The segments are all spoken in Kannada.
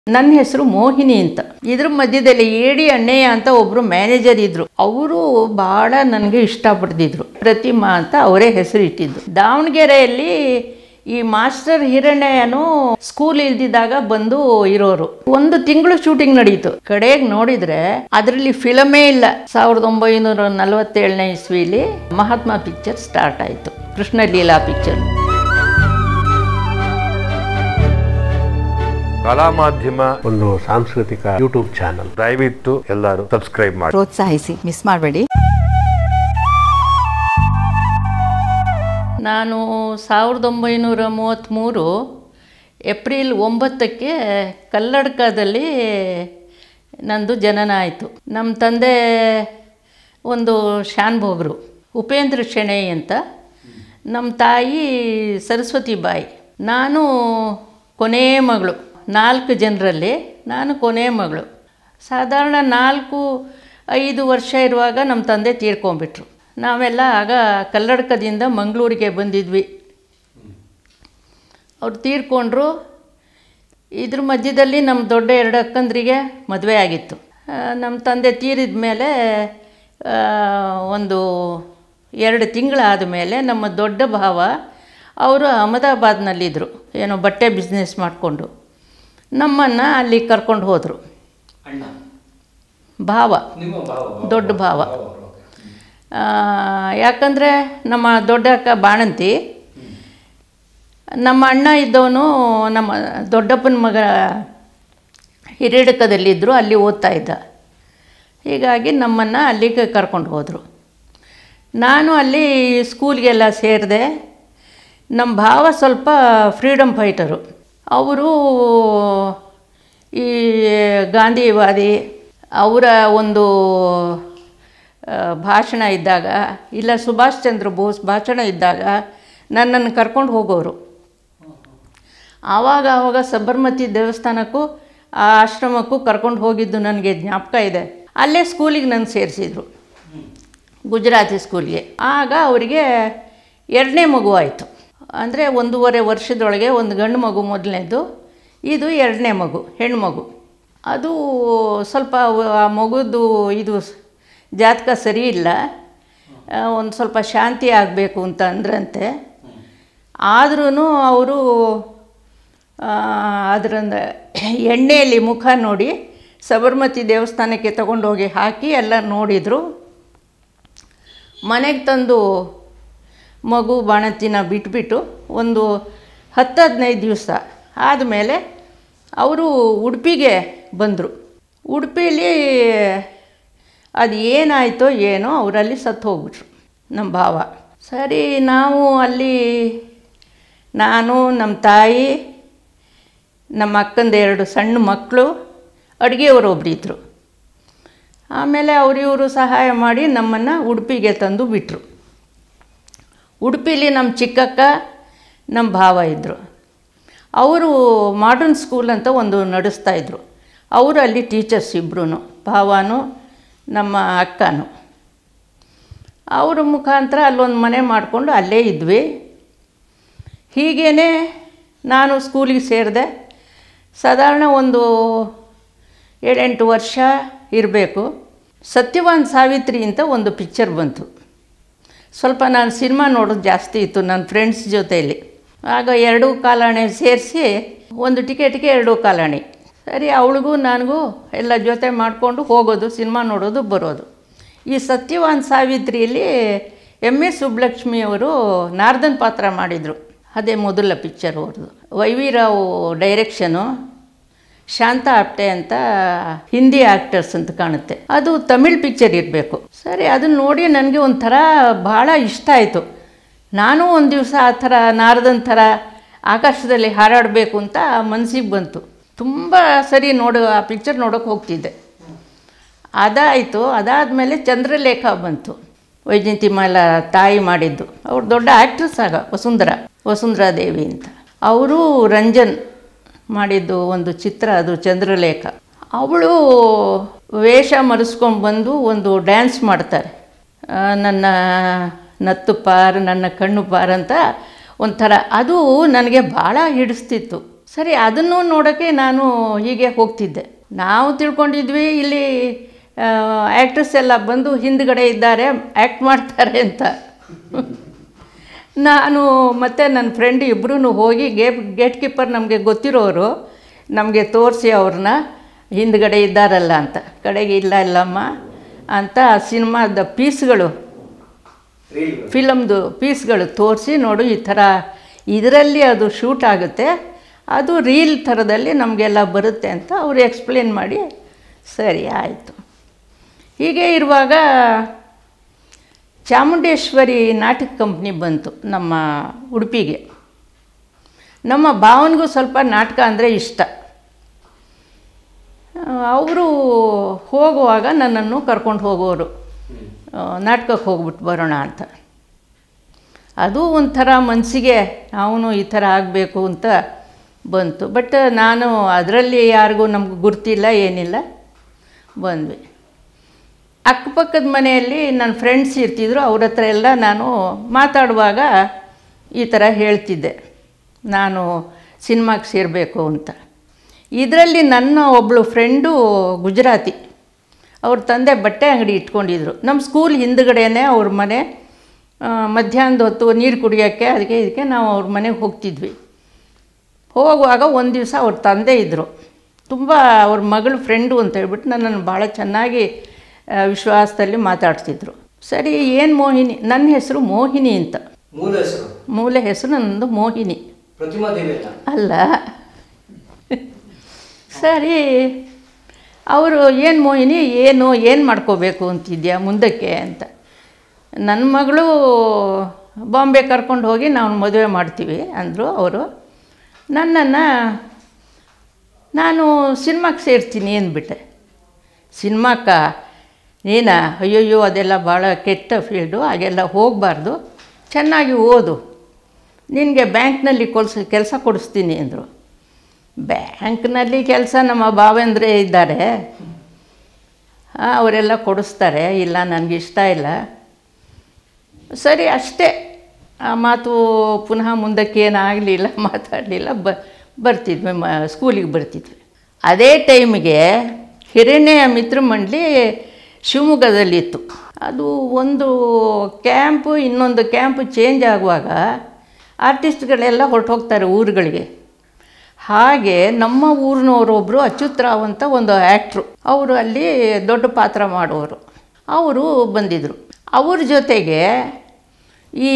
ನನ್ನ ಹೆಸರು ಮೋಹಿನಿ ಅಂತ ಇದ್ರ ಮಧ್ಯದಲ್ಲಿ ಏಡಿ ಅಣ್ಣಯ್ಯ ಅಂತ ಒಬ್ಬರು ಮ್ಯಾನೇಜರ್ ಇದ್ರು ಅವರು ಭಾಳ ನನಗೆ ಇಷ್ಟಪಡ್ತಿದ್ರು ಪ್ರತಿಮಾ ಅಂತ ಅವರೇ ಹೆಸರು ಇಟ್ಟಿದ್ದು ದಾವಣಗೆರೆಯಲ್ಲಿ ಈ ಮಾಸ್ಟರ್ ಹಿರಣ್ಣಯ್ಯನು ಸ್ಕೂಲ್ ಇಲ್ದಿದ್ದಾಗ ಬಂದು ಇರೋರು ಒಂದು ತಿಂಗಳು ಶೂಟಿಂಗ್ ನಡೀತು ಕಡೆಗೆ ನೋಡಿದ್ರೆ ಅದರಲ್ಲಿ ಫಿಲಮೇ ಇಲ್ಲ ಸಾವಿರದ ಒಂಬೈನೂರ ನಲವತ್ತೇಳನೇ ಇಸ್ವಿಲಿ ಮಹಾತ್ಮ ಪಿಕ್ಚರ್ ಸ್ಟಾರ್ಟ್ ಆಯಿತು ಕೃಷ್ಣಲೀಲಾ ಪಿಕ್ಚರ್ ಕಲಾ ಮಾಧ್ಯಮ ಒಂದು ಸಾಂಸ್ಕೃತಿಕ ಯೂಟ್ಯೂಬ್ ಚಾನಲ್ ದಯವಿಟ್ಟು ಎಲ್ಲರೂ ಸಬ್ಸ್ಕ್ರೈಬ್ ಮಾಡಿ ಪ್ರೋತ್ಸಾಹಿಸಿ ಮಿಸ್ ಮಾಡಬೇಡಿ ನಾನು ಸಾವಿರದ ಒಂಬೈನೂರ ಮೂವತ್ತ್ಮೂರು ಏಪ್ರಿಲ್ ಒಂಬತ್ತಕ್ಕೆ ಕಲ್ಲಡ್ಕದಲ್ಲಿ ನಂದು ಜನನ ಆಯಿತು ನಮ್ಮ ತಂದೆ ಒಂದು ಶಾನ್ಭೋಗರು ಉಪೇಂದ್ರ ಶೆಣೈ ಅಂತ ನಮ್ಮ ತಾಯಿ ಸರಸ್ವತಿ ಬಾಯಿ ನಾನು ಕೊನೆಯ ಮಗಳು ನಾಲ್ಕು ಜನರಲ್ಲಿ ನಾನು ಕೊನೆಯ ಮಗಳು ಸಾಧಾರಣ ನಾಲ್ಕು ಐದು ವರ್ಷ ಇರುವಾಗ ನಮ್ಮ ತಂದೆ ತೀರ್ಕೊಂಬಿಟ್ರು ನಾವೆಲ್ಲ ಆಗ ಕಲ್ಲಡ್ಕದಿಂದ ಮಂಗಳೂರಿಗೆ ಬಂದಿದ್ವಿ ಅವ್ರು ತೀರ್ಕೊಂಡ್ರು ಇದ್ರ ಮಧ್ಯದಲ್ಲಿ ನಮ್ಮ ದೊಡ್ಡ ಎರಡು ಅಕ್ಕಂದ್ರಿಗೆ ಮದುವೆ ಆಗಿತ್ತು ಆ, ನಮ್ಮ ತಂದೆ ತೀರಿದ ಮೇಲೆ ಆ, ಒಂದು ಎರಡು ತಿಂಗಳಾದ ಮೇಲೆ ನಮ್ಮ ದೊಡ್ಡ ಭಾವ ಅವರು ಅಹಮದಾಬಾದ್ನಲ್ಲಿದ್ದರು ಏನೋ ಬಟ್ಟೆ ಬಿಸ್ನೆಸ್ ಮಾಡಿಕೊಂಡು ನಮ್ಮನ್ನು ಅಲ್ಲಿ ಕರ್ಕೊಂಡು ಹೋದರು ಭಾವ ದೊಡ್ಡ ಭಾವ ಆ, ಯಾಕಂದರೆ ನಮ್ಮ ದೊಡ್ಡ ಅಕ್ಕ ಬಾಣಂತಿ ನಮ್ಮ ಅಣ್ಣ ಇದ್ದವನು ನಮ್ಮ ದೊಡ್ಡಪ್ಪನ ಮಗ ಹಿರಿಯಡ್ಕದಲ್ಲಿದ್ದರು ಅಲ್ಲಿ ಓದ್ತಾ ಇದ್ದ ಹೀಗಾಗಿ ನಮ್ಮನ್ನು ಅಲ್ಲಿಗೆ ಕರ್ಕೊಂಡು ಹೋದರು ನಾನು ಅಲ್ಲಿ ಸ್ಕೂಲ್ಗೆಲ್ಲ ಸೇರಿದೆ ನಮ್ಮ ಭಾವ ಸ್ವಲ್ಪ ಫ್ರೀಡಮ್ ಫೈಟರು ಅವರು ಈ ಗಾಂಧಿವಾದಿ ಅವರ ಒಂದು ಆ, ಭಾಷಣ ಇದ್ದಾಗ ಇಲ್ಲ ಸುಭಾಷ್ ಚಂದ್ರ ಬೋಸ್ ಭಾಷಣ ಇದ್ದಾಗ ನನ್ನನ್ನು ಕರ್ಕೊಂಡು ಹೋಗೋರು ಆವಾಗ ಆವಾಗ ಸಬರ್ಮತಿ ದೇವಸ್ಥಾನಕ್ಕೂ ಆ ಆಶ್ರಮಕ್ಕೂ ಕರ್ಕೊಂಡು ಹೋಗಿದ್ದು ನನಗೆ ಜ್ಞಾಪಕ ಇದೆ ಅಲ್ಲೇ ಸ್ಕೂಲಿಗೆ ನನ್ನ ಸೇರಿಸಿದ್ರು ಗುಜರಾತಿ ಸ್ಕೂಲ್ಗೆ ಆಗ ಅವರಿಗೆ ಎರಡನೇ ಮಗು ಆಯಿತು ಅಂದರೆ ಒಂದೂವರೆ ವರ್ಷದೊಳಗೆ ಒಂದು ಗಂಡು ಮಗು ಮೊದಲನೇದು ಇದು ಎರಡನೇ ಮಗು ಹೆಣ್ಮಗು ಅದು ಸ್ವಲ್ಪ ಅವ- ಆ ಮಗುದು ಇದು ಸ್- ಜಾತಕ ಸರಿ ಇಲ್ಲ ಒಂದು ಸ್ವಲ್ಪ ಶಾಂತಿ ಆಗಬೇಕು ಅಂತ ಅಂದ್ರಂತೆ ಆದ್ರೂ ಅವರು ಅದರಿಂದ ಎಣ್ಣೆಯಲ್ಲಿ ಮುಖ ನೋಡಿ ಸಬರ್ಮತಿ ದೇವಸ್ಥಾನಕ್ಕೆ ತಗೊಂಡೋಗಿ ಹಾಕಿ ಎಲ್ಲ ನೋಡಿದರು ಮನೆಗೆ ತಂದು ಮಗು ಬಾಣಂತಿನ ಬಿಟ್ಬಿಟ್ಟು ಒಂದು ಹತ್ತು ಹದಿನೈದು ದಿವಸ ಆದಮೇಲೆ ಅವರು ಉಡುಪಿಗೆ ಬಂದರು ಉಡುಪಿಲಿ ಅದು ಏನಾಯಿತೋ ಏನೋ ಅವರಲ್ಲಿ ಸತ್ತು ಹೋಗ್ಬಿಟ್ರು ನಮ್ಮ ಭಾವ ಸರಿ ನಾವು ಅಲ್ಲಿ ನಾನು ನಮ್ಮ ತಾಯಿ ನಮ್ಮ ಅಕ್ಕಂದು ಎರಡು ಸಣ್ಣ ಮಕ್ಕಳು ಅಡುಗೆಯವರು ಒಬ್ಬರಿದ್ದರು ಆಮೇಲೆ ಅವರು ಇವರು ಸಹಾಯ ಮಾಡಿ ನಮ್ಮನ್ನು ಉಡುಪಿಗೆ ತಂದು ಬಿಟ್ಟರು ಉಡುಪಿಲಿ ನಮ್ಮ ಚಿಕ್ಕಕ್ಕ ನಮ್ಮ ಭಾವ ಇದ್ದರು ಅವರು ಮಾಡ್ರನ್ ಸ್ಕೂಲ್ ಅಂತ ಒಂದು ನಡೆಸ್ತಾ ಇದ್ದರು ಅವರು ಅಲ್ಲಿ ಟೀಚರ್ಸ್ ಇಬ್ಬರೂ ಭಾವನು ನಮ್ಮ ಅಕ್ಕನೂ ಅವ್ರ ಮುಖಾಂತರ ಅಲ್ಲೊಂದು ಮನೆ ಮಾಡಿಕೊಂಡು ಅಲ್ಲೇ ಇದ್ವಿ ಹೀಗೇ ನಾನು ಸ್ಕೂಲಿಗೆ ಸೇರಿದೆ ಸಾಧಾರಣ ಒಂದು ಏಳೆಂಟು ವರ್ಷ ಇರಬೇಕು ಸತ್ಯವಾನ್ ಸಾವಿತ್ರಿ ಅಂತ ಒಂದು ಪಿಕ್ಚರ್ ಬಂತು ಸ್ವಲ್ಪ ನಾನು ಸಿನಿಮಾ ನೋಡೋದು ಜಾಸ್ತಿ ಇತ್ತು ನನ್ನ ಫ್ರೆಂಡ್ಸ್ ಜೊತೆಯಲ್ಲಿ ಆಗ ಎರಡೂ ಕಾಲಾಣೆ ಸೇರಿಸಿ ಒಂದು ಟಿಕೆಟ್ಗೆ ಎರಡೂ ಕಾಲಾಣಿ ಸರಿ ಅವಳಿಗೂ ನನಗೂ ಎಲ್ಲ ಜೊತೆ ಮಾಡಿಕೊಂಡು ಹೋಗೋದು ಸಿನಿಮಾ ನೋಡೋದು ಬರೋದು ಈ ಸತ್ಯವಾನ್ ಸಾವಿತ್ರಿಯಲ್ಲಿ ಎಮ್ ಎಸ್ ಸುಬ್ಬಲಕ್ಷ್ಮಿಯವರು ನಾರ್ದನ್ ಪಾತ್ರ ಮಾಡಿದರು ಅದೇ ಮೊದಲ ಪಿಕ್ಚರ್ ಅವ್ರದ್ದು Y V Rao direction Shanta Apte ಅಂತ ಹಿಂದಿ ಆ್ಯಕ್ಟರ್ಸ್ ಅಂತ ಕಾಣುತ್ತೆ ಅದು ತಮಿಳ್ ಪಿಕ್ಚರ್ ಇರಬೇಕು ಸರಿ ಅದನ್ನ ನೋಡಿ ನನಗೆ ಒಂಥರ ಭಾಳ ಇಷ್ಟ ಆಯಿತು ನಾನು ಒಂದು ದಿವಸ ಆ ಥರ ನಾರದನ್ ಥರ ಆಕಾಶದಲ್ಲಿ ಹಾರಾಡಬೇಕು ಅಂತ ಮನಸ್ಸಿಗೆ ಬಂತು ತುಂಬ ಸರಿ ನೋಡು ಆ ಪಿಕ್ಚರ್ ನೋಡೋಕೆ ಹೋಗ್ತಿದ್ದೆ ಅದಾಯಿತು ಅದಾದಮೇಲೆ ಚಂದ್ರಲೇಖ ಬಂತು ವೈಜಯಂತಿ ಮಾಲ ತಾಯಿ ಮಾಡಿದ್ದು ಅವ್ರು ದೊಡ್ಡ ಆ್ಯಕ್ಟ್ರೆಸ್ ಆಗ ವಸುಂಧರ ವಸುಂಧರಾ ದೇವಿ ಅಂತ ಅವರು ರಂಜನ್ ಮಾಡಿದ್ದು ಒಂದು ಚಿತ್ರ ಅದು ಚಂದ್ರಲೇಖ ಅವಳು ವೇಷ ಮರೆಸ್ಕೊಂಡು ಬಂದು ಒಂದು ಡ್ಯಾನ್ಸ್ ಮಾಡ್ತಾರೆ ಆ, ನನ್ನ ನತ್ತು ಪಾರ್ ನನ್ನ ಕಣ್ಣು ಪಾರ್ ಅಂತ ಒಂಥರ ಅದು ನನಗೆ ಭಾಳ ಹಿಡಿಸ್ತಿತ್ತು ಸರಿ ಅದನ್ನು ನೋಡೋಕ್ಕೆ ನಾನು ಹೀಗೆ ಹೋಗ್ತಿದ್ದೆ ನಾವು ತಿಳ್ಕೊಂಡಿದ್ವಿ ಇಲ್ಲಿ ಆ್ಯಕ್ಟ್ರೆಸ್ ಎಲ್ಲ ಬಂದು ಹಿಂದ್ಗಡೆ ಇದ್ದಾರೆ ಆ್ಯಕ್ಟ್ ಮಾಡ್ತಾರೆ ಅಂತ ನಾನು ಮತ್ತು ನನ್ನ ಫ್ರೆಂಡ್ ಇಬ್ಬರೂ ಹೋಗಿ ಗೇಟ್ ಗೇಟ್ ಕೀಪರ್ ನಮಗೆ ಗೊತ್ತಿರೋರು ನಮಗೆ ತೋರಿಸಿ ಅವ್ರನ್ನ ಹಿಂದ್ಗಡೆ ಇದ್ದಾರಲ್ಲ ಅಂತ ಕಡೆಗೆ ಇಲ್ಲ ಇಲ್ಲಮ್ಮ ಅಂತ ಆ ಸಿನಿಮಾದ ಪೀಸ್ಗಳು ಫಿಲಮ್ದು ಪೀಸ್ಗಳು ತೋರಿಸಿ ನೋಡು ಈ ಥರ ಇದರಲ್ಲಿ ಅದು ಶೂಟ್ ಆಗುತ್ತೆ ಅದು ರೀಲ್ ಥರದಲ್ಲಿ ನಮಗೆಲ್ಲ ಬರುತ್ತೆ ಅಂತ ಅವರು ಎಕ್ಸ್ಪ್ಲೇನ್ ಮಾಡಿ ಸರಿ ಆಯಿತು ಹೀಗೆ ಇರುವಾಗ ಚಾಮುಂಡೇಶ್ವರಿ ನಾಟಕ ಕಂಪ್ನಿ ಬಂತು ನಮ್ಮ ಉಡುಪಿಗೆ ನಮ್ಮ ಭಾವನಿಗೂ ಸ್ವಲ್ಪ ನಾಟಕ ಅಂದರೆ ಇಷ್ಟ ಅವರು ಹೋಗುವಾಗ ನನ್ನನ್ನು ಕರ್ಕೊಂಡು ಹೋಗೋರು ಆ, ನಾಟಕಕ್ಕೆ ಹೋಗ್ಬಿಟ್ಟು ಬರೋಣ ಅಂತ ಅದು ಒಂಥರ ಮನಸ್ಸಿಗೆ ಅವನು ಈ ಥರ ಆಗಬೇಕು ಅಂತ ಬಂತು ಬಟ್ ನಾನು ಅದರಲ್ಲಿ ಯಾರಿಗೂ ನಮ್ಗೆ ಗುರ್ತಿಲ್ಲ ಏನಿಲ್ಲ ಬಂದ್ವಿ ಅಕ್ಕಪಕ್ಕದ ಮನೆಯಲ್ಲಿ ನನ್ನ ಫ್ರೆಂಡ್ಸ್ ಇರ್ತಿದ್ರು ಅವ್ರ ಹತ್ರ ಎಲ್ಲ ನಾನು ಮಾತಾಡುವಾಗ ಈ ಥರ ಹೇಳ್ತಿದ್ದೆ ನಾನು ಸಿನಿಮಾಗೆ ಸೇರಬೇಕು ಅಂತ ಇದರಲ್ಲಿ ನನ್ನ ಒಬ್ಬಳು ಫ್ರೆಂಡು ಗುಜರಾತಿ ಅವ್ರ ತಂದೆ ಬಟ್ಟೆ ಅಂಗಡಿ ಇಟ್ಕೊಂಡಿದ್ರು ನಮ್ಮ ಸ್ಕೂಲ್ ಹಿಂದ್ಗಡೆನೇ ಅವ್ರ ಮನೆ ಆ, ಮಧ್ಯಾಹ್ನದ ಹೊತ್ತು ನೀರು ಕುಡಿಯೋಕ್ಕೆ ಅದಕ್ಕೆ ಇದಕ್ಕೆ ನಾವು ಅವ್ರ ಮನೆಗೆ ಹೋಗ್ತಿದ್ವಿ ಹೋಗುವಾಗ ಒಂದು ದಿವಸ ಅವ್ರ ತಂದೆ ಇದ್ದರು ತುಂಬ ಅವ್ರ ಮಗಳು ಫ್ರೆಂಡು ಅಂತ ಹೇಳ್ಬಿಟ್ಟು ನನ್ನನ್ನು ಭಾಳ ಚೆನ್ನಾಗಿ ಆ, ವಿಶ್ವಾಸದಲ್ಲಿ ಮಾತಾಡ್ತಿದ್ರು ಸರಿ ಏನು ಮೋಹಿನಿ ನನ್ನ ಹೆಸರು ಮೋಹಿನಿ ಅಂತ ಮೂಲ ಹೆಸರು ಮೂಲ ಹೆಸರು ನನ್ನದು ಮೋಹಿನಿ ಪ್ರತಿಮಾ ದೇವಿ ಅಲ್ಲ ಅಲ್ಲ ಸರಿ ಅವರು ಏನು ಮೋಹಿನಿ ಏನು ಏನು ಮಾಡ್ಕೋಬೇಕು ಅಂತಿದ್ಯಾ ಮುಂದಕ್ಕೆ ಅಂತ ನನ್ನ ಮಗಳು ಬಾಂಬೆ ಕರ್ಕೊಂಡು ಹೋಗಿ ನಾವು ಮದುವೆ ಮಾಡ್ತೀವಿ ಅಂದರು ಅವರು ನನ್ನನ್ನು ನಾನು ಸಿನಿಮಾಕ್ಕೆ ಸೇರ್ತೀನಿ ಅಂದ್ಬಿಟ್ಟೆ ಸಿನಿಮಾಕ್ಕ ನೀನಾ ಅಯ್ಯಯ್ಯೋ ಅದೆಲ್ಲ ಭಾಳ ಕೆಟ್ಟ ಫೀಲ್ಡು ಹಾಗೆಲ್ಲ ಹೋಗಬಾರ್ದು ಚೆನ್ನಾಗಿ ಓದು ನಿನಗೆ ಬ್ಯಾಂಕ್ನಲ್ಲಿ ಕೊಲ್ಸ ಕೆಲಸ ಕೊಡಿಸ್ತೀನಿ ಅಂದರು ಬ್ಯಾಂಕ್ನಲ್ಲಿ ಕೆಲಸ ನಮ್ಮ ಭಾವೇಂದ್ರೆ ಇದ್ದಾರೆ ಆ, ಅವರೆಲ್ಲ ಕೊಡಿಸ್ತಾರೆ ಇಲ್ಲ ನನಗೆ ಇಷ್ಟ ಇಲ್ಲ ಸರಿ ಅಷ್ಟೇ ಆ ಮಾತು ಪುನಃ ಮುಂದಕ್ಕೆ ಏನಾಗಲಿಲ್ಲ ಮಾತಾಡಲಿಲ್ಲ ಬ ಬರ್ತಿದ್ವಿ ಮ ಸ್ಕೂಲಿಗೆ ಬರ್ತಿದ್ವಿ ಅದೇ ಟೈಮಿಗೆ ಹಿರಣ್ಯ ಮಿತ್ರ ಮಂಡಳಿ ಶಿವಮೊಗ್ಗದಲ್ಲಿತ್ತು ಅದು ಒಂದು ಕ್ಯಾಂಪು ಇನ್ನೊಂದು ಕ್ಯಾಂಪು ಚೇಂಜ್ ಆಗುವಾಗ ಆರ್ಟಿಸ್ಟ್ಗಳೆಲ್ಲ ಹೊರಟೋಗ್ತಾರೆ ಊರುಗಳಿಗೆ ಹಾಗೆ ನಮ್ಮ ಊರಿನವರೊಬ್ಬರು ಅಚ್ಯುತ್ರಾವ್ ಅಂತ ಒಂದು ಆ್ಯಕ್ಟ್ರು ಅವರು ಅಲ್ಲಿ ದೊಡ್ಡ ಪಾತ್ರ ಮಾಡೋರು ಅವರು ಬಂದಿದ್ದರು ಅವ್ರ ಜೊತೆಗೆ ಈ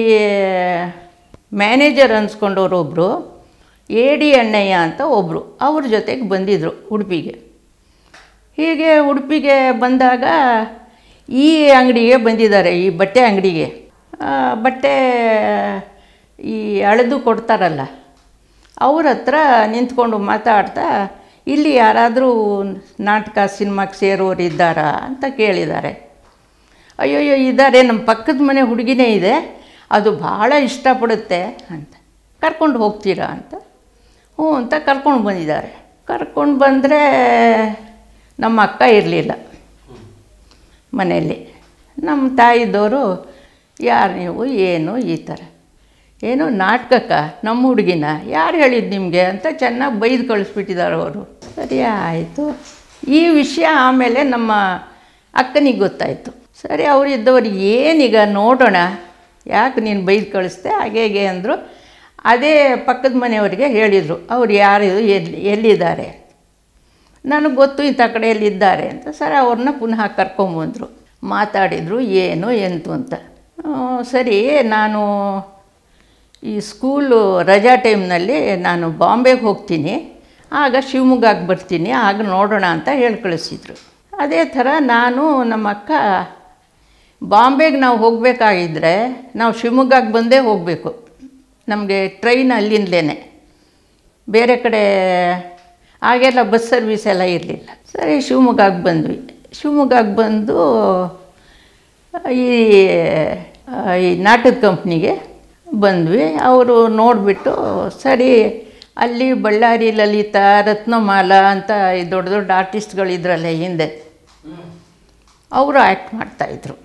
ಮ್ಯಾನೇಜರ್ ಅನ್ಸ್ಕೊಂಡವ್ರೊಬ್ಬರು ಎ ಡಿ ಅಣ್ಣಯ್ಯ ಅಂತ ಒಬ್ಬರು ಅವ್ರ ಜೊತೆಗೆ ಬಂದಿದ್ದರು ಉಡುಪಿಗೆ ಹೀಗೆ ಉಡುಪಿಗೆ ಬಂದಾಗ ಈ ಅಂಗಡಿಗೆ ಬಂದಿದ್ದಾರೆ ಈ ಬಟ್ಟೆ ಅಂಗಡಿಗೆ ಆ, ಬಟ್ಟೆ ಈ ಅಳೆದು ಕೊಡ್ತಾರಲ್ಲ ಅವ್ರ ಹತ್ರ ನಿಂತ್ಕೊಂಡು ಮಾತಾಡ್ತಾ ಇಲ್ಲಿ ಯಾರಾದರೂ ನಾಟಕ ಸಿನಿಮಾಕ್ಕೆ ಸೇರೋರು ಇದ್ದಾರಾ ಅಂತ ಕೇಳಿದ್ದಾರೆ ಅಯ್ಯೋಯ್ಯೋ ಇದ್ದಾರೆ ನಮ್ಮ ಪಕ್ಕದ ಮನೆ ಹುಡುಗಿನೇ ಇದೆ ಅದು ಭಾಳ ಇಷ್ಟಪಡುತ್ತೆ ಅಂತ ಕರ್ಕೊಂಡು ಹೋಗ್ತೀರಾ ಅಂತ ಹ್ಞೂ ಅಂತ ಕರ್ಕೊಂಡು ಬಂದಿದ್ದಾರೆ ಕರ್ಕೊಂಡು ಬಂದರೆ ನಮ್ಮ ಅಕ್ಕ ಇರಲಿಲ್ಲ ಮನೆಯಲ್ಲಿ ನಮ್ಮ ತಾಯಿದವರು ಯಾರು ನೀವು ಏನು ಈ ಥರ ಏನು ನಾಟಕಕ್ಕ ನಮ್ಮ ಹುಡುಗಿನ ಯಾರು ಹೇಳಿದ್ದು ನಿಮಗೆ ಅಂತ ಚೆನ್ನಾಗಿ ಬೈದು ಕಳಿಸ್ಬಿಟ್ಟಿದ್ದಾರೆ ಅವರು ಸರಿ ಆಯಿತು ಈ ವಿಷಯ ಆಮೇಲೆ ನಮ್ಮ ಅಕ್ಕನಿಗೆ ಗೊತ್ತಾಯಿತು ಸರಿ ಅವರಿದ್ದವರು ಏನೀಗ ನೋಡೋಣ ಯಾಕೆ ನೀನು ಬೈದು ಕಳಿಸ್ದೆ ಹಾಗೆ ಹೇಗೆ ಅಂದರು ಅದೇ ಪಕ್ಕದ ಮನೆಯವರಿಗೆ ಹೇಳಿದರು ಅವ್ರು ಯಾರು ಎಲ್ಲಿ ಎಲ್ಲಿದ್ದಾರೆ ನನಗೆ ಗೊತ್ತು ಇಂಥ ಕಡೆಯಲ್ಲಿದ್ದಾರೆ ಅಂತ ಸರಿ ಅವ್ರನ್ನ ಪುನಃ ಕರ್ಕೊಂಬಂದರು ಮಾತಾಡಿದರು ಏನು ಎಂತು ಅಂತ ಆ, ಸರಿ ನಾನು ಈ ಸ್ಕೂಲು ರಜಾ ಟೈಮ್ನಲ್ಲಿ ನಾನು ಬಾಂಬೆಗೆ ಹೋಗ್ತೀನಿ ಆಗ ಶಿವಮೊಗ್ಗಕ್ಕೆ ಬರ್ತೀನಿ ಆಗ ನೋಡೋಣ ಅಂತ ಹೇಳಿ ಕಳಿಸಿದ್ರು ಅದೇ ಥರ ನಾನು ನಮ್ಮ ಅಕ್ಕ ಬಾಂಬೆಗೆ ನಾವು ಹೋಗಬೇಕಾಗಿದ್ದರೆ ನಾವು ಶಿವಮೊಗ್ಗಕ್ಕೆ ಬಂದೇ ಹೋಗಬೇಕು ನಮಗೆ ಟ್ರೈನ್ ಅಲ್ಲಿಂದಲೇ ಬೇರೆ ಕಡೆ ಆಗೆಲ್ಲ ಬಸ್ ಸರ್ವಿಸ್ ಎಲ್ಲ ಇರಲಿಲ್ಲ ಸರಿ ಶಿವಮೊಗ್ಗಕ್ಕೆ ಬಂದ್ವಿ ಶಿವಮೊಗ್ಗಕ್ಕೆ ಬಂದು ಈ ಈ ನಾಟಕ ಕಂಪ್ನಿಗೆ ಬಂದ್ವಿ ಅವರು ನೋಡಿಬಿಟ್ಟು ಸರಿ ಅಲ್ಲಿ ಬಳ್ಳಾರಿ ಲಲಿತಾ ರತ್ನಮಾಲ ಅಂತ ಈ ದೊಡ್ಡ ದೊಡ್ಡ ಆರ್ಟಿಸ್ಟ್ಗಳಿದ್ರಲ್ಲ ಹಿಂದೆ ಅವರು ಆ್ಯಕ್ಟ್ ಮಾಡ್ತಾಯಿದ್ರು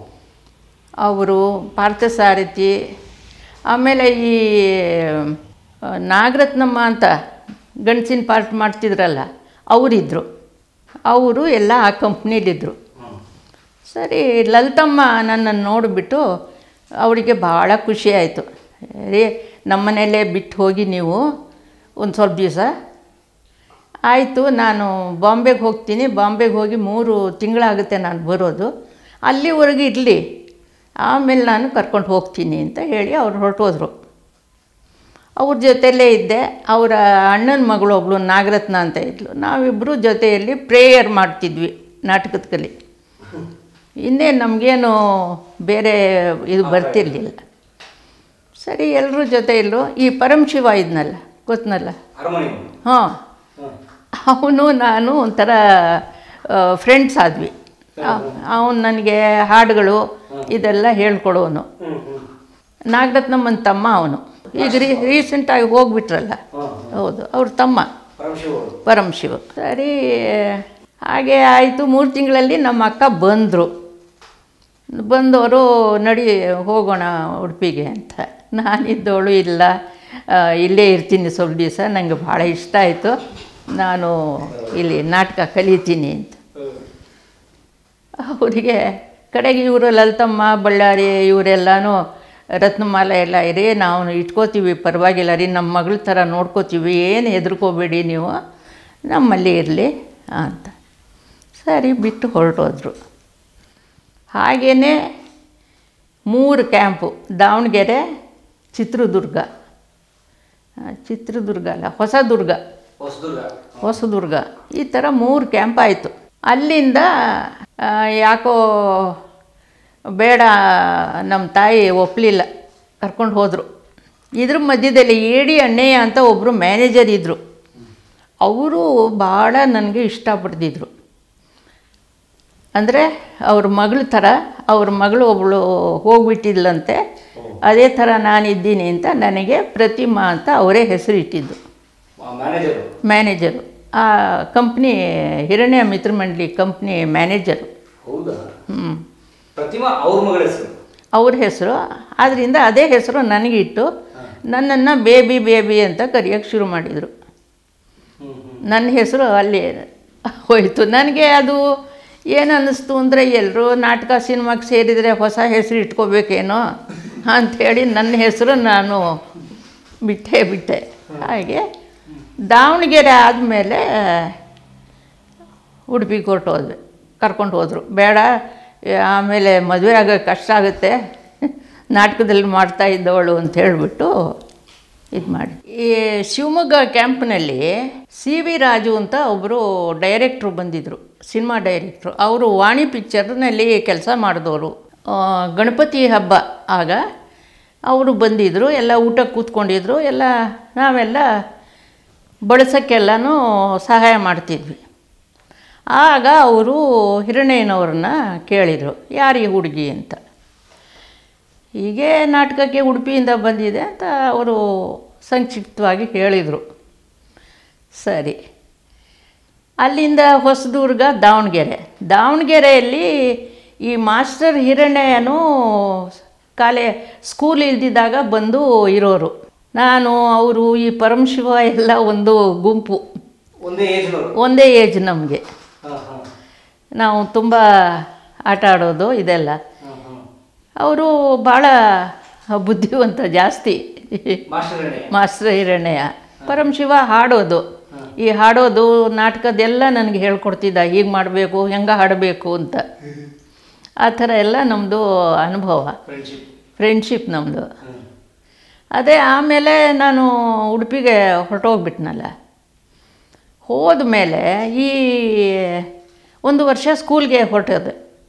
ಅವರು ಪಾರ್ಥಸಾರಥಿ ಆಮೇಲೆ ಈ ಆ, ನಾಗರತ್ನಮ್ಮ ಅಂತ ಗಂಡಸಿನ ಪಾರ್ಟ್ ಮಾಡ್ತಿದ್ರಲ್ಲ ಅವರಿದ್ದರು ಅವರು ಎಲ್ಲ ಆ ಕಂಪ್ನಿಲಿದ್ದರು ಸರಿ ಲಲಿತಮ್ಮ ನನ್ನನ್ನು ನೋಡಿಬಿಟ್ಟು ಅವರಿಗೆ ಭಾಳ ಖುಷಿ ಆಯಿತು ರೇ ನಮ್ಮನೆಯಲ್ಲೇ ಬಿಟ್ಟು ಹೋಗಿ ನೀವು ಒಂದು ಸ್ವಲ್ಪ ದಿವಸ ಆಯಿತು ನಾನು ಬಾಂಬೆಗೆ ಹೋಗ್ತೀನಿ ಬಾಂಬೆಗೆ ಹೋಗಿ ಮೂರು ತಿಂಗಳಾಗುತ್ತೆ ನಾನು ಬರೋದು ಅಲ್ಲಿವರೆಗೆ ಇರಲಿ ಆಮೇಲೆ ನಾನು ಕರ್ಕೊಂಡು ಹೋಗ್ತೀನಿ ಅಂತ ಹೇಳಿ ಅವ್ರು ಹೊರಟೋದ್ರು ಅವ್ರ ಜೊತೆಯಲ್ಲೇ ಇದ್ದೆ ಅವರ ಅಣ್ಣನ ಮಗಳು ಒಬ್ಳು ನಾಗರತ್ನ ಅಂತ ಇದ್ಲು ನಾವಿಬ್ಬರು ಜೊತೆಯಲ್ಲಿ ಪ್ರೇಯರ್ ಮಾಡ್ತಿದ್ವಿ ನಾಟಕದ ಕಲಿ ಇನ್ನೇನು ನಮಗೇನು ಬೇರೆ ಇದು ಬರ್ತಿರ್ಲಿಲ್ಲ ಸರಿ ಎಲ್ಲರ ಜೊತೆಯಲ್ಲೂ ಈ ಪರಮಶಿವ ಇದ್ನಲ್ಲ ಗೊತ್ತನಲ್ಲ ಅರಮನೆ ಹಾಂ ಅವನು ನಾನು ಒಂಥರ ಫ್ರೆಂಡ್ಸ್ ಆದ್ವಿ ಅವನು ನನಗೆ ಹಾಡುಗಳು ಇದೆಲ್ಲ ಹೇಳ್ಕೊಡೋನು ನಾಗರತ್ನಮ್ಮನ ತಮ್ಮ ಅವನು ಈಗ ರೀ ರೀಸೆಂಟಾಗಿ ಹೋಗ್ಬಿಟ್ರಲ್ಲ ಹೌದು ಅವ್ರ ತಮ್ಮ ಪರಮಶಿವ ಅವರು ಪರಮಶಿವ ಸರಿ ಹಾಗೆ ಆಯಿತು ಮೂರು ತಿಂಗಳಲ್ಲಿ ನಮ್ಮ ಅಕ್ಕ ಬಂದರು ಬಂದವರು ನಡಿ ಹೋಗೋಣ ಉಡುಪಿಗೆ ಅಂತ ನಾನಿದ್ದವಳು ಇಲ್ಲ ಆ, ಇಲ್ಲೇ ಇರ್ತೀನಿ ಸ್ವಲ್ಪ ದಿವಸ ನನಗೆ ಭಾಳ ಇಷ್ಟ ಆಯಿತು ನಾನು ಇಲ್ಲಿ ನಾಟಕ ಕಲಿತೀನಿ ಅಂತ ಅವರಿಗೆ ಕಡೆಗೆ ಇವರು ಲಲಿತಮ್ಮ ಬಳ್ಳಾರಿ ಇವರೆಲ್ಲನೂ ರತ್ನಮಾಲ ಎಲ್ಲ ಇರಿ ನಾವು ಇಟ್ಕೋತೀವಿ ಪರವಾಗಿಲ್ಲ ರೀ ನಮ್ಮ ಮಗಳ ಥರ ನೋಡ್ಕೋತೀವಿ ಏನು ಹೆದರ್ಕೋಬೇಡಿ ನೀವು ನಮ್ಮಲ್ಲಿ ಇರಲಿ ಅಂತ ಸರಿ ಬಿಟ್ಟು ಹೊರಟೋದ್ರು ಹಾಗೆಯೇ ಮೂರು ಕ್ಯಾಂಪು ದಾವಣಗೆರೆ ಚಿತ್ರದುರ್ಗ ಆ, ಚಿತ್ರದುರ್ಗ ಅಲ್ಲ ಹೊಸದುರ್ಗ ಹೊಸದುರ್ಗ ಹೊಸದುರ್ಗ ಈ ಥರ ಮೂರು ಕ್ಯಾಂಪ್ ಆಯಿತು ಅಲ್ಲಿಂದ ಆ, ಯಾಕೋ ಬೇಡ ನಮ್ಮ ತಾಯಿ ಒಪ್ಪಲಿಲ್ಲ ಕರ್ಕೊಂಡು ಹೋದರು ಇದ್ರ ಮಧ್ಯದಲ್ಲಿ ಏಡಿ ಅಣ್ಣಯ್ಯ ಅಂತ ಒಬ್ಬರು ಮ್ಯಾನೇಜರ್ ಇದ್ದರು ಅವರು ಭಾಳ ನನಗೆ ಇಷ್ಟಪಡ್ತಿದ್ರು ಅಂದರೆ ಅವ್ರ ಮಗಳ ಥರ ಅವ್ರ ಮಗಳು ಒಬ್ಬಳು ಹೋಗ್ಬಿಟ್ಟಿದ್ಲಂತೆ ಅದೇ ಥರ ನಾನಿದ್ದೀನಿ ಅಂತ ನನಗೆ ಪ್ರತಿಮಾ ಅಂತ ಅವರೇ ಹೆಸರಿಟ್ಟಿದ್ದು ಮ್ಯಾನೇಜರು ಮ್ಯಾನೇಜರು ಆ company Hiranya Mitramandali company manager ಹೌದಾ ಹ್ಞೂ ಪ್ರತಿಮಾ ಅವ್ರ ಮಗಳ ಹೆಸರು ಅವ್ರ ಹೆಸರು ಆದ್ದರಿಂದ ಅದೇ ಹೆಸರು ನನಗಿಟ್ಟು ನನ್ನನ್ನು ಬೇಬಿ ಬೇಬಿ ಅಂತ ಕರೆಯೋಕ್ಕೆ ಶುರು ಮಾಡಿದರು ನನ್ನ ಹೆಸರು ಅಲ್ಲಿ ಹೋಯಿತು ನನಗೆ ಅದು ಏನು ಅನ್ನಿಸ್ತು ಅಂದರೆ ಎಲ್ಲರೂ ನಾಟಕ ಸಿನಿಮಾಗೆ ಸೇರಿದರೆ ಹೊಸ ಹೆಸರು ಇಟ್ಕೋಬೇಕೇನೋ ಅಂಥೇಳಿ ನನ್ನ ಹೆಸರು ನಾನು ಬಿಟ್ಟೇ ಬಿಟ್ಟೆ ಹಾಗೆ ದಾವಣಗೆರೆ ಆದಮೇಲೆ ಉಡುಪಿಗೆ ಹೊರಟೋದ್ವಿ ಕರ್ಕೊಂಡು ಹೋದರು ಬೇಡ ಆಮೇಲೆ ಮದುವೆ ಆಗೋಕ್ಕೆ ಕಷ್ಟ ಆಗುತ್ತೆ ನಾಟಕದಲ್ಲಿ ಮಾಡ್ತಾ ಇದ್ದವಳು ಅಂತ ಹೇಳಿಬಿಟ್ಟು ಇದು ಮಾಡಿ ಈ ಶಿವಮೊಗ್ಗ ಕ್ಯಾಂಪ್ನಲ್ಲಿ ಸಿ ವಿ ರಾಜು ಅಂತ ಒಬ್ಬರು ಡೈರೆಕ್ಟ್ರು ಬಂದಿದ್ದರು ಸಿನಿಮಾ ಡೈರೆಕ್ಟ್ರು ಅವರು ವಾಣಿ ಪಿಕ್ಚರ್ನಲ್ಲಿ ಕೆಲಸ ಮಾಡಿದವರು ಆ, ಗಣಪತಿ ಹಬ್ಬ ಆಗ ಅವರು ಬಂದಿದ್ದರು ಎಲ್ಲ ಊಟಕ್ಕೆ ಕೂತ್ಕೊಂಡಿದ್ರು ಎಲ್ಲ ನಾವೆಲ್ಲ ಬಳಸೋಕ್ಕೆಲ್ಲನೂ ಸಹಾಯ ಮಾಡ್ತಿದ್ವಿ ಆಗ ಅವರು ಹಿರಣ್ಣಯ್ಯನವ್ರನ್ನ ಕೇಳಿದರು ಯಾರು ಈ ಹುಡುಗಿ ಅಂತ ಹೀಗೆ ನಾಟಕಕ್ಕೆ ಉಡುಪಿಯಿಂದ ಬಂದಿದೆ ಅಂತ ಅವರು ಸಂಕ್ಷಿಪ್ತವಾಗಿ ಹೇಳಿದರು ಸರಿ ಅಲ್ಲಿಂದ ಹೊಸದುರ್ಗ ದಾವಣಗೆರೆ ದಾವಣಗೆರೆಯಲ್ಲಿ ಈ ಮಾಸ್ಟರ್ ಹಿರಣ್ಣಯ್ಯನು ಕಾಲೇ ಸ್ಕೂಲ್ ಇಲ್ದಿದ್ದಾಗ ಬಂದು ಇರೋರು ನಾನು ಅವರು ಈ ಪರಮಶಿವ ಎಲ್ಲ ಒಂದು ಗುಂಪು ಒಂದೇ ಏಜ್ನವರು ಒಂದೇ ಏಜ್ ನಮಗೆ ಹಾಂ ಹಾಂ ನಾವು ತುಂಬ ಆಟ ಆಡೋದು ಇದೆಲ್ಲ ಹಾಂ ಹಾಂ ಅವರು ಭಾಳ ಬುದ್ಧಿವಂತ ಜಾಸ್ತಿ ಮಾಸ್ಟರ್ ರೆಡ್ಡಿ ಮಾಸ್ಟರ್ ಹಿರಣ್ಣಯ್ಯ ಪರಮಶಿವ ಹಾಡೋದು ಈ ಹಾಡೋದು ನಾಟಕದೆಲ್ಲ ನನಗೆ ಹೇಳ್ಕೊಡ್ತಿದ್ದ ಹೀಗೆ ಮಾಡಬೇಕು ಹೆಂಗೆ ಹಾಡಬೇಕು ಅಂತ ಆ ಥರ ಎಲ್ಲ ನಮ್ಮದು ಅನುಭವ ಫ್ರೆಂಡ್ಶಿಪ್ ಫ್ರೆಂಡ್ಶಿಪ್ ನಮ್ಮದು ಅದೇ ಆಮೇಲೆ ನಾನು ಉಡುಪಿಗೆ ಹೊರಟೋಗ್ಬಿಟ್ನಲ್ಲ ಹೋದ ಮೇಲೆ ಈ ಒಂದು ವರ್ಷ ಸ್ಕೂಲ್ಗೆ ಹೊರಟೋದೆ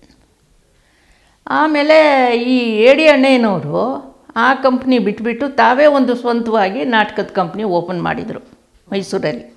ಆಮೇಲೆ ಈ ಏಡಿ ಅಣ್ಣಯ್ಯನವರು ಆ ಕಂಪ್ನಿ ಬಿಟ್ಬಿಟ್ಟು ತಾವೇ ಒಂದು ಸ್ವಂತವಾಗಿ ನಾಟಕದ ಕಂಪ್ನಿ ಓಪನ್ ಮಾಡಿದರು ಮೈಸೂರಲ್ಲಿ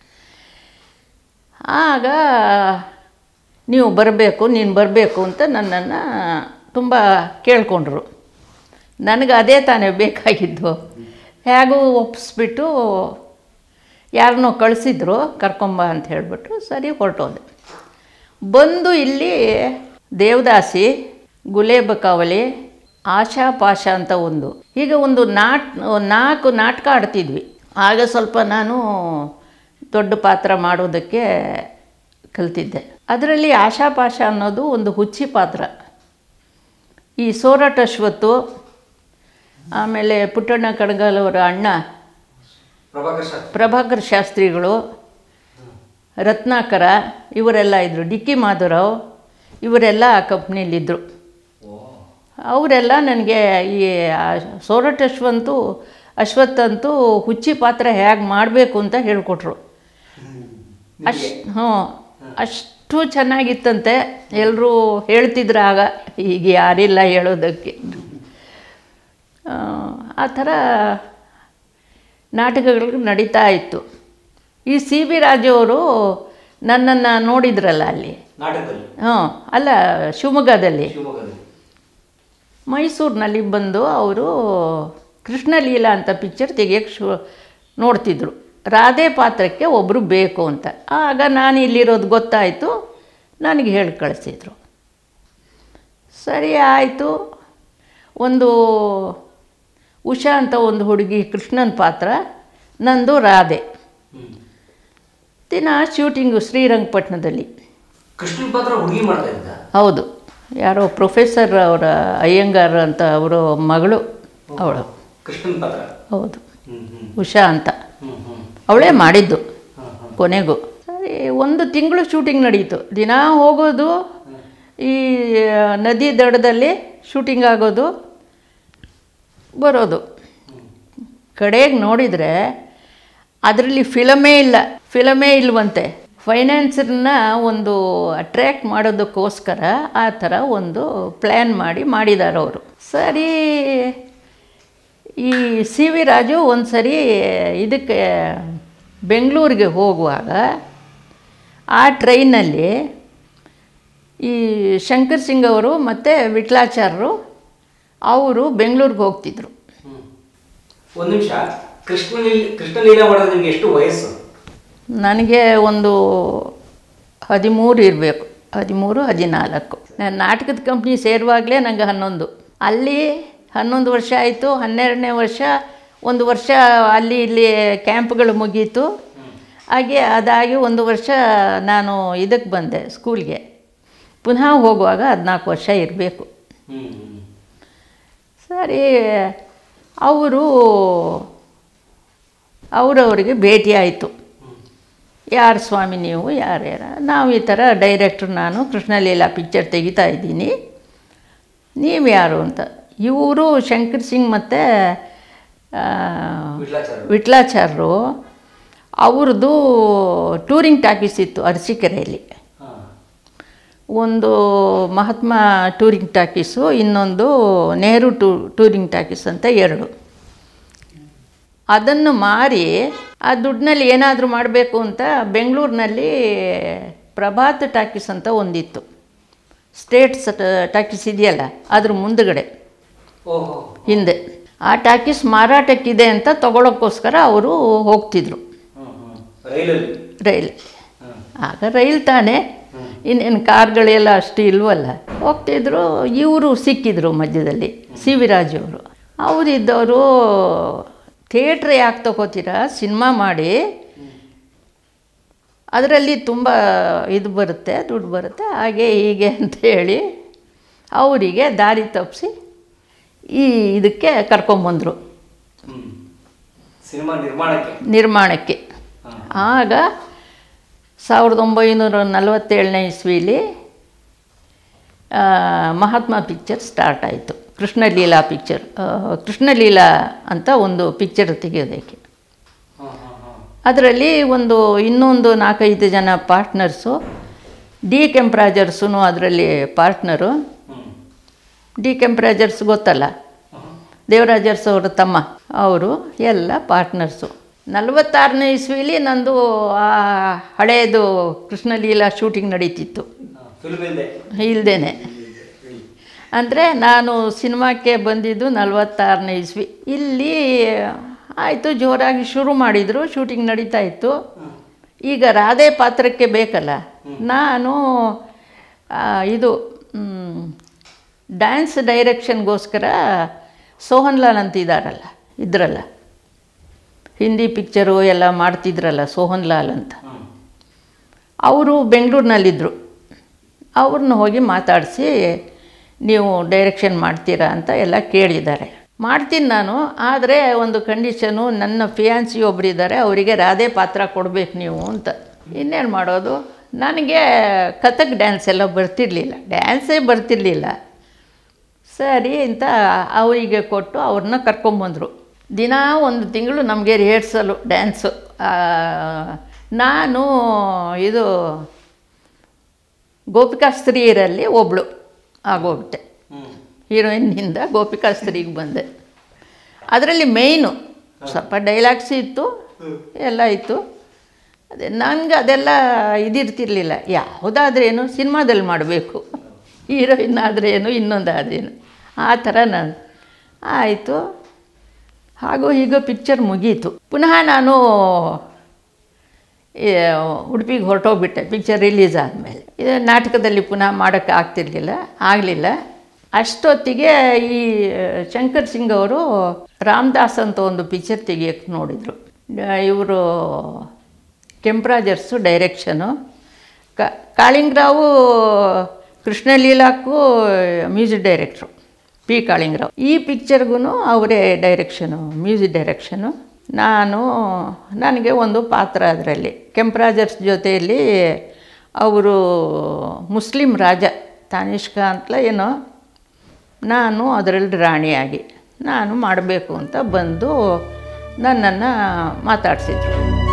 ಆಗ ನೀವು ಬರಬೇಕು ನೀನು ಬರಬೇಕು ಅಂತ ನನ್ನನ್ನು ತುಂಬ ಕೇಳಿಕೊಂಡ್ರು ನನಗೆ ಅದೇ ತಾನೇ ಬೇಕಾಗಿದ್ದು ಹೇಗೂ ಒಪ್ಪಿಸ್ಬಿಟ್ಟು ಯಾರನ್ನೋ ಕಳಿಸಿದ್ರು ಕರ್ಕೊಂಬ ಅಂತ ಹೇಳಿಬಿಟ್ಟು ಸರಿ ಹೊರಟೋದೆ ಬಂದು ಇಲ್ಲಿ ದೇವದಾಸಿ ಗುಲೇಬ ಕಾವಲಿ ಆಶಾ ಪಾಶ ಅಂತ ಒಂದು ಈಗ ಒಂದು ನಾಟ್ ನಾಲ್ಕು ನಾಟಕ ಆಡ್ತಿದ್ವಿ ಆಗ ಸ್ವಲ್ಪ ನಾನು ದೊಡ್ಡ ಪಾತ್ರ ಮಾಡೋದಕ್ಕೆ ಕಲ್ತಿದ್ದೆ ಅದರಲ್ಲಿ ಆಶಾಪಾಶ ಅನ್ನೋದು ಒಂದು ಹುಚ್ಚಿ ಪಾತ್ರ ಈ ಸೋರಟ್ ಅಶ್ವತ್ತು ಆಮೇಲೆ ಪುಟ್ಟಣ್ಣ ಕಡಗಾಲ್ ಅವರ ಅಣ್ಣ ಪ್ರಭಾಕರ್ ಶಾಸ್ತ್ರಿ ಪ್ರಭಾಕರ್ ಶಾಸ್ತ್ರಿಗಳು ರತ್ನಾಕರ ಇವರೆಲ್ಲ ಇದ್ದರು ಡಿ ಕೆ ಮಾಧವರಾವ್ ಇವರೆಲ್ಲ ಆ ಕಂಪ್ನಿಲಿದ್ದರು ಅವರೆಲ್ಲ ನನಗೆ ಈ ಆ- ಸೋರಟ್ ಅಶ್ವಂತು ಅಶ್ವತ್ತಂತೂ ಹುಚ್ಚಿ ಪಾತ್ರ ಹೇಗೆ ಮಾಡಬೇಕು ಅಂತ ಹೇಳಿಕೊಟ್ರು ಅಷ್ಟು ಹ್ಞೂ ಅಷ್ಟು ಚೆನ್ನಾಗಿತ್ತಂತೆ ಎಲ್ಲರೂ ಹೇಳ್ತಿದ್ರು ಆಗ ಈಗ ಯಾರಿಲ್ಲ ಹೇಳೋದಕ್ಕೆ ಆ, ಆ ಥರ ನಾಟಕಗಳು ನಡೀತಾ ಇತ್ತು ಈ ಸಿ ಬಿ ರಾಜು ಅವರು ನನ್ನನ್ನು ನೋಡಿದ್ರಲ್ಲ ಅಲ್ಲಿ ನಾಟಕದಲ್ಲಿ ಹ್ಞೂ ಅಲ್ಲ ಶಿವಮೊಗ್ಗದಲ್ಲಿ ಶಿವಮೊಗ್ಗದಲ್ಲಿ ಮೈಸೂರಿನಲ್ಲಿ ಬಂದು ಅವರು ಕೃಷ್ಣಲೀಲಾ ಅಂತ ಪಿಕ್ಚರ್ ತೆಗಿಯೋಕ್ಕೆ ಶು ನೋಡ್ತಿದ್ರು ರಾಧೆ ಪಾತ್ರಕ್ಕೆ ಒಬ್ಬರು ಬೇಕು ಅಂತ ಆಗ ನಾನು ಇಲ್ಲಿರೋದು ಗೊತ್ತಾಯಿತು ನನಗೆ ಹೇಳಿ ಕಳಿಸಿದ್ರು ಸರಿ ಆಯಿತು ಒಂದು ಉಷಾ ಅಂತ ಒಂದು ಹುಡುಗಿ ಕೃಷ್ಣನ ಪಾತ್ರ ನಂದು ರಾಧೆ ಹ್ಮ್. ದಿನ ಶೂಟಿಂಗು ಶ್ರೀರಂಗಪಟ್ಟಣದಲ್ಲಿ ಕೃಷ್ಣನ್ ಪಾತ್ರ ಹುಡುಗಿ ಮಾಡ್ತಾ ಇದ್ದ ಹೌದು ಯಾರೋ ಪ್ರೊಫೆಸರ್ ಅವರ ಅಯ್ಯಂಗಾರ್ ಅಂತ ಅವರು ಮಗಳು ಅವಳು ಕೃಷ್ಣನ್ ಪಾತ್ರ ಹೌದು ಹ್ಮ್ ಹ್ಮ್ ಉಷಾ ಅಂತ ಹ್ಮ್ ಹ್ಮ್ ಅವಳೇ ಮಾಡಿದ್ದು ಹ್ಮ್ ಹ್ಮ್ ಕೊನೆಗೂ ಸರಿ ಒಂದು ತಿಂಗಳು ಶೂಟಿಂಗ್ ನಡೀತು ದಿನ ಹೋಗೋದು ಈ ನದಿ ದಡದಲ್ಲಿ ಶೂಟಿಂಗ್ ಆಗೋದು ಬರೋದು ಕಡೆಗೆ ನೋಡಿದರೆ ಅದರಲ್ಲಿ ಫಿಲಮೇ ಇಲ್ಲ ಫಿಲಮೇ ಇಲ್ವಂತೆ ಫೈನಾನ್ಸರ್ನ ಒಂದು ಅಟ್ರ್ಯಾಕ್ಟ್ ಮಾಡೋದಕ್ಕೋಸ್ಕರ ಆ ಥರ ಒಂದು ಪ್ಲ್ಯಾನ್ ಮಾಡಿ ಮಾಡಿದ್ದಾರೆ ಅವರು ಸರಿ ಈ ಸಿ ವಿ ರಾಜು ಒಂದು ಸರಿ ಇದಕ್ಕೆ ಬೆಂಗಳೂರಿಗೆ ಹೋಗುವಾಗ ಆ ಟ್ರೈನಲ್ಲಿ ಈ ಶಂಕರ್ ಸಿಂಗ್ ಅವರು ಮತ್ತು ವಿಟ್ಲಾಚಾರ್ಯರು ಅವರು ಬೆಂಗಳೂರಿಗೆ ಹೋಗ್ತಿದ್ರು ಹ್ಮ್. ಒಂದ್ ನಿಮಿಷ ಕೃಷ್ಣ ಕೃಷ್ಣ ಲೀಲಾ ಮಾಡೋದು ನಿಮ್ಗೆ ಎಷ್ಟು ವಯಸ್ಸು ನನಗೆ ಒಂದು ಹದಿಮೂರು ಇರಬೇಕು ಹದಿಮೂರು ಹದಿನಾಲ್ಕು ನಾನು ನಾಟಕದ ಕಂಪ್ನಿ ಸೇರುವಾಗಲೇ ನನಗೆ ಹನ್ನೊಂದು ಅಲ್ಲಿ ಹನ್ನೊಂದು ವರ್ಷ ಆಯಿತು ಹನ್ನೆರಡನೇ ವರ್ಷ ಒಂದು ವರ್ಷ ಅಲ್ಲಿ ಇಲ್ಲಿ ಕ್ಯಾಂಪ್ಗಳು ಮುಗೀತು ಹಾಗೆ ಅದಾಗಿ ಒಂದು ವರ್ಷ ನಾನು ಇದಕ್ಕೆ ಬಂದೆ ಸ್ಕೂಲ್ಗೆ ಪುನಃ ಹೋಗುವಾಗ ಹದಿನಾಲ್ಕು ವರ್ಷ ಇರಬೇಕು ಹ್ಮ್ ಹ್ಮ್. ಸರಿ ಅವರು ಅವರವರಿಗೆ ಭೇಟಿ ಆಯಿತು ಯಾರು ಸ್ವಾಮಿ ನೀವು ಯಾರ್ಯಾರ ನಾವು ಈ ಥರ ಡೈರೆಕ್ಟ್ರ್ ನಾನು ಕೃಷ್ಣಲೀಲಾ ಪಿಕ್ಚರ್ ತೆಗಿತಾ ಇದ್ದೀನಿ ನೀವು ಯಾರು ಅಂತ ಇವರು ಶಂಕರ್ ಸಿಂಗ್ ಮತ್ತು ವಿಟ್ಲಾಚಾರ್ಯ. ವಿಟ್ಲಾಚಾರ್ಯರು ಅವ್ರದ್ದು ಟೂರಿಂಗ್ ಟಾಕೀಸ್ ಇತ್ತು ಅರಸೀಕೆರೆಯಲ್ಲಿ ಹಾ. ಒಂದು ಮಹಾತ್ಮ ಟೂರಿಂಗ್ ಟಾಕೀಸು ಇನ್ನೊಂದು ನೆಹರು ಟೂ ಟೂರಿಂಗ್ ಟಾಕೀಸ್ ಅಂತ ಎರಡು ಅದನ್ನು ಮಾರಿ ಆ ದುಡ್ಡಿನಲ್ಲಿ ಏನಾದರೂ ಮಾಡಬೇಕು ಅಂತ ಬೆಂಗಳೂರಿನಲ್ಲಿ ಪ್ರಭಾತ್ ಟಾಕೀಸ್ ಅಂತ ಒಂದಿತ್ತು ಸ್ಟೇಟ್ಸ್ ಟಾಕೀಸ್ ಇದೆಯಲ್ಲ ಅದ್ರ ಮುಂದುಗಡೆ ಓಹೋ ಹಿಂದೆ ಆ ಟಾಕೀಸ್ ಮಾರಾಟಕ್ಕಿದೆ ಅಂತ ತಗೊಳ್ಳೋಕ್ಕೋಸ್ಕರ ಅವರು ಹೋಗ್ತಿದ್ರು ಹ್ಮ್ ಹ್ಮ್ ರೈಲಲ್ಲಿ ರೈಲ್ ಹ್ಮ್ ಆಗ ರೈಲ್ ತಾನೇ ಇನ್ನೇನು ಕಾರ್ಗಳೆಲ್ಲ ಅಷ್ಟು ಇಲ್ವಲ್ಲ ಹೋಗ್ತಿದ್ರು ಇವರು ಸಿಕ್ಕಿದ್ರು ಮಧ್ಯದಲ್ಲಿ ಸಿ ವಿ ರಾಜು ಅವರು ಅವರಿದ್ದವರು ಥಿಯೇಟ್ರ್ ಯಾಕೆ ತಗೋತೀರಾ ಸಿನಿಮಾ ಮಾಡಿ ಅದರಲ್ಲಿ ತುಂಬ ಇದು ಬರುತ್ತೆ ದುಡ್ಡು ಬರುತ್ತೆ ಹಾಗೆ ಹೀಗೆ ಅಂತ ಹೇಳಿ ಅವರಿಗೆ ದಾರಿ ತಪ್ಪಿಸಿ ಈ ಇದಕ್ಕೆ ಕರ್ಕೊಂಬಂದರು ಹ್ಮ್ ಸಿನಿಮಾ ನಿರ್ಮಾಣಕ್ಕೆ ನಿರ್ಮಾಣಕ್ಕೆ ಆಗ ಸಾವಿರದ ಒಂಬೈನೂರ ನಲವತ್ತೇಳನೇ ಇಸ್ವಿಲಿ ಆ, ಮಹಾತ್ಮ ಪಿಕ್ಚರ್ ಸ್ಟಾರ್ಟ್ ಆಯಿತು ಕೃಷ್ಣಲೀಲಾ ಪಿಕ್ಚರ್ ಆ, ಕೃಷ್ಣಲೀಲಾ ಅಂತ ಒಂದು ಪಿಕ್ಚರ್ ತೆಗೆಯೋದಕ್ಕೆ ಹಾ ಹಾ ಹಾ ಅದರಲ್ಲಿ ಒಂದು ಇನ್ನೊಂದು ನಾಲ್ಕೈದು ಜನ ಪಾರ್ಟ್ನರ್ಸು ಡಿ ಕೆಂಪ್ರಾಜರ್ಸು ಅದರಲ್ಲಿ ಪಾರ್ಟ್ನರು ಹ್ಮ್ ಡಿ ಕೆಂಪ್ರಾಜರ್ಸ್ ಗೊತ್ತಲ್ಲ ಹಾ. ದೇವರಾಜರ್ಸ್ ಅವರ ತಮ್ಮ ಅವರು ಎಲ್ಲ ಪಾರ್ಟ್ನರ್ಸು ನಲವತ್ತಾರನೇ ಇಸ್ವಿಲಿ ನಂದು ಆ ಹಳೆಯದು ಕೃಷ್ಣಲೀಲಾ ಶೂಟಿಂಗ್ ನಡೀತಿತ್ತು ಹಾ, ಫಿಲ್ಮ್ ಇಲ್ದೆ ಇಲ್ದೇನೆ ಅಂದರೆ ನಾನು ಸಿನಿಮಾಕ್ಕೆ ಬಂದಿದ್ದು ನಲವತ್ತಾರನೇ ಇಸ್ವಿ ಇಲ್ಲಿ ಆಯಿತು ಜೋರಾಗಿ ಶುರು ಮಾಡಿದರು ಶೂಟಿಂಗ್ ನಡೀತಾ ಇತ್ತು ಈಗ ರಾಧೆ ಪಾತ್ರಕ್ಕೆ ಬೇಕಲ್ಲ ನಾನು ಆ, ಇದು ಮ್, ಡ್ಯಾನ್ಸ್ ಡೈರೆಕ್ಷನ್ಗೋಸ್ಕರ ಸೋಹನ್ ಲಾಲ್ ಅಂತ ಇದ್ದಾರಲ್ಲ ಇದ್ರಲ್ಲ ಹಿಂದಿ ಪಿಕ್ಚರು ಎಲ್ಲ ಮಾಡ್ತಿದ್ರಲ್ಲ ಸೋಹನ್ ಲಾಲ್ ಅಂತ ಅವರು ಬೆಂಗಳೂರಿನಲ್ಲಿದ್ದರು ಅವ್ರನ್ನ ಹೋಗಿ ಮಾತಾಡಿಸಿ ನೀವು ಡೈರೆಕ್ಷನ್ ಮಾಡ್ತೀರಾ ಅಂತ ಎಲ್ಲ ಕೇಳಿದ್ದಾರೆ ಮಾಡ್ತೀನಿ ನಾನು ಆದರೆ ಒಂದು ಕಂಡೀಷನು ನನ್ನ ಫಿಯಾನ್ಸಿ ಒಬ್ಬರಿದ್ದಾರೆ ಅವರಿಗೆ ರಾಧೆ ಪಾತ್ರ ಕೊಡಬೇಕು ನೀವು ಅಂತ ಇನ್ನೇನು ಮಾಡೋದು ನನಗೆ ಕಥಕ್ ಡ್ಯಾನ್ಸ್ ಎಲ್ಲ ಬರ್ತಿರಲಿಲ್ಲ ಡ್ಯಾನ್ಸೇ ಬರ್ತಿರಲಿಲ್ಲ ಸರಿ ಅಂತ ಅವರಿಗೆ ಕೊಟ್ಟು ಅವ್ರನ್ನ ಕರ್ಕೊಂಬಂದರು ದಿನ ಒಂದು ತಿಂಗಳು ನಮಗೆ ರಿಹರ್ಸಲು ಡ್ಯಾನ್ಸು ಆ, ನಾನು ಇದು ಗೋಪಿಕಾ ಸ್ತ್ರೀಯರಲ್ಲಿ ಒಬ್ಬಳು ಆಗೋಗ್ಬಿಟ್ಟೆ ಹೀರೋಯಿನ್ನಿಂದ ಗೋಪಿಕಾ ಸ್ತ್ರೀಗೆ ಬಂದೆ ಅದರಲ್ಲಿ ಮೇಯ್ನು ಸ್ವಲ್ಪ ಡೈಲಾಗ್ಸ್ ಇತ್ತು ಎಲ್ಲ ಇತ್ತು ಅದೇ ನನಗೆ ಅದೆಲ್ಲ ಇದಿರ್ತಿರ್ಲಿಲ್ಲ ಯಾವುದಾದ್ರೇನು ಸಿನಿಮಾದಲ್ಲಿ ಮಾಡಬೇಕು ಹೀರೋಯಿನ್ ಆದ್ರೇನು ಇನ್ನೊಂದು ಆದ್ರೇನು ಆ ಥರ ನಾನು ಆಯಿತು ಹಾಗೂ ಹೀಗೋ ಪಿಕ್ಚರ್ ಮುಗೀತು ಪುನಃ ನಾನು ಈ ಉಡುಪಿಗೆ ಹೊರಟೋಗ್ಬಿಟ್ಟೆ ಪಿಕ್ಚರ್ ರಿಲೀಸ್ ಆದಮೇಲೆ ಇದು ನಾಟಕದಲ್ಲಿ ಪುನಃ ಮಾಡೋಕ್ಕೆ ಆಗ್ತಿರ್ಲಿಲ್ಲ ಆಗಲಿಲ್ಲ ಅಷ್ಟೊತ್ತಿಗೆ ಈ ಶಂಕರ್ ಸಿಂಗ್ ಅವರು ರಾಮದಾಸ್ ಅಂತ ಒಂದು ಪಿಕ್ಚರ್ ತೆಗಿಯೋಕ್ಕೆ ನೋಡಿದರು ಇವರು ಕೆಂಪರಾಜರ್ಸು ಡೈರೆಕ್ಷನು ಕ ಕಾಳಿಂಗರಾವು ಕೃಷ್ಣಲೀಲಾಕ್ಕೂ ಮ್ಯೂಸಿಕ್ ಡೈರೆಕ್ಟ್ರು ಪಿ ಕಾಳಿಂಗರಾವ್ ಈ ಪಿಕ್ಚರ್ಗೂ ಅವರೇ ಡೈರೆಕ್ಷನು ಮ್ಯೂಸಿಕ್ ಡೈರೆಕ್ಷನು ನಾನು ನನಗೆ ಒಂದು ಪಾತ್ರ ಅದರಲ್ಲಿ ಕೆಂಪರಾಜರ್ಸ್ ಜೊತೆಯಲ್ಲಿ ಅವರು ಮುಸ್ಲಿಂ ರಾಜ ತಾನಿಷ್ಕಾ ಅಂತಲೇ ಏನೋ ನಾನು ಅದರಲ್ಲಿ ರಾಣಿಯಾಗಿ ನಾನು ಮಾಡಬೇಕು ಅಂತ ಬಂದು ನನ್ನನ್ನು ಮಾತಾಡಿಸಿದ್ರು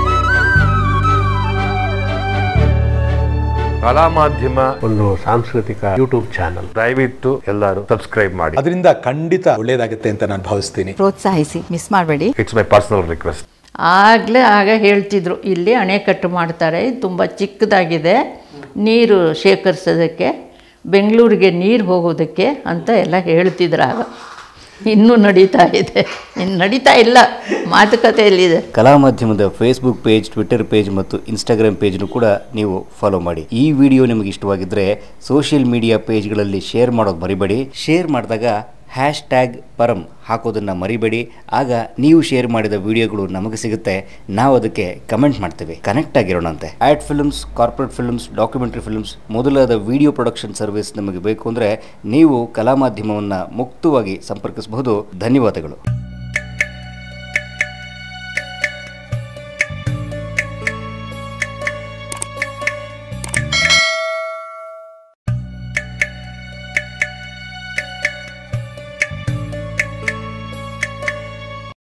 ಕಲಾ ಮಾಧ್ಯಮ ಒಂದು ಸಾಂಸ್ಕೃತಿಕ ಯೂಟ್ಯೂಬ್ ಚಾನಲ್ ದಯವಿಟ್ಟು ಎಲ್ಲರೂ ಸಬ್ಸ್ಕ್ರೈಬ್ ಮಾಡಿ ಅದರಿಂದ ಖಂಡಿತ ಒಳ್ಳೇದಾಗುತ್ತೆ ಅಂತ ನಾನು ಭಾವಿಸ್ತೀನಿ ಪ್ರೋತ್ಸಾಹಿಸಿ ಮಿಸ್ ಮಾಡಬೇಡಿ ಇಟ್ಸ್ ಮೈ ಪರ್ಸನಲ್ ರಿಕ್ವೆಸ್ಟ್ ಆಗಲೇ ಆಗ ಹೇಳ್ತಿದ್ರು ಇಲ್ಲಿ ಅಣೆಕಟ್ಟು ಮಾಡ್ತಾರೆ ಇದು ತುಂಬ ಚಿಕ್ಕದಾಗಿದೆ ನೀರು ಶೇಖರಿಸೋದಕ್ಕೆ ಬೆಂಗಳೂರಿಗೆ ನೀರು ಹೋಗೋದಕ್ಕೆ ಅಂತ ಎಲ್ಲ ಹೇಳ್ತಿದ್ರು ಆಗ ಇನ್ನೂ ನಡೀತಾ ಇದೆ ಇನ್ನು ನಡೀತಾ ಇಲ್ಲ ಮಾತುಕತೆಯಲ್ಲಿದೆ ಕಲಾ ಮಾಧ್ಯಮದ ಫೇಸ್ಬುಕ್ ಪೇಜ್ ಟ್ವಿಟರ್ ಪೇಜ್ ಮತ್ತು ಇನ್ಸ್ಟಾಗ್ರಾಮ್ ಪೇಜ್ನು ಕೂಡ ನೀವು ಫಾಲೋ ಮಾಡಿ ಈ ವಿಡಿಯೋ ನಿಮಗೆ ಇಷ್ಟವಾಗಿದ್ದರೆ ಸೋಷಿಯಲ್ ಮೀಡಿಯಾ ಪೇಜ್ಗಳಲ್ಲಿ ಶೇರ್ ಮಾಡೋದು ಮರಿಬೇಡಿ ಶೇರ್ ಮಾಡಿದಾಗ ಹ್ಯಾಶ್ ಟ್ಯಾಗ್ ಪರಂ ಹಾಕೋದನ್ನು ಮರಿಬೇಡಿ ಆಗ ನೀವು ಶೇರ್ ಮಾಡಿದ ವಿಡಿಯೋಗಳು ನಮಗೆ ಸಿಗುತ್ತೆ ನಾವು ಅದಕ್ಕೆ ಕಮೆಂಟ್ ಮಾಡ್ತೇವೆ ಕನೆಕ್ಟ್ ಆಗಿರೋಣಂತೆ ad films corporate films documentary films ಮೊದಲಾದ ವಿಡಿಯೋ ಪ್ರೊಡಕ್ಷನ್ ಸರ್ವಿಸ್ ನಮಗೆ ಬೇಕು ಅಂದರೆ ನೀವು ಕಲಾ ಮಾಧ್ಯಮವನ್ನು ಮುಕ್ತವಾಗಿ ಸಂಪರ್ಕಿಸಬಹುದು ಧನ್ಯವಾದಗಳು